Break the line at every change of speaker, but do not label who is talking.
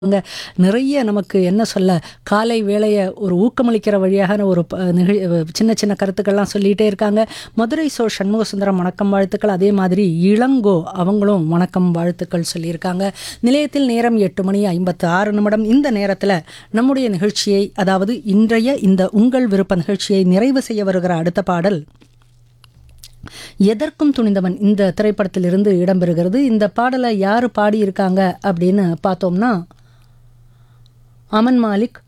அவங்க நிறைய நமக்கு என்ன சொல்ல காலை வேளையை ஒரு ஊக்கமளிக்கிற வழியாக ஒரு ப- நிகழ் சின்ன சின்ன கருத்துக்கள்லாம் சொல்லிகிட்டே இருக்காங்க மதுரை சோ சண்முக சுந்தரம் வணக்கம் வாழ்த்துக்கள் அதே மாதிரி இளங்கோ அவங்களும் வணக்கம் வாழ்த்துக்கள் சொல்லியிருக்காங்க நிலையத்தில் நேரம் எட்டு மணி ஐம்பத்து ஆறு நிமிடம் இந்த நேரத்தில் நம்முடைய நிகழ்ச்சியை அதாவது இன்றைய இந்த உங்கள் விருப்ப நிகழ்ச்சியை நிறைவு செய்ய வருகிற அடுத்த பாடல் எதற்கும் துணிந்தவன் இந்த திரைப்படத்திலிருந்து இடம்பெறுகிறது இந்த பாடலை யார் பாடியிருக்காங்க அப்படின்னு பார்த்தோம்னா அமன் மாலிக்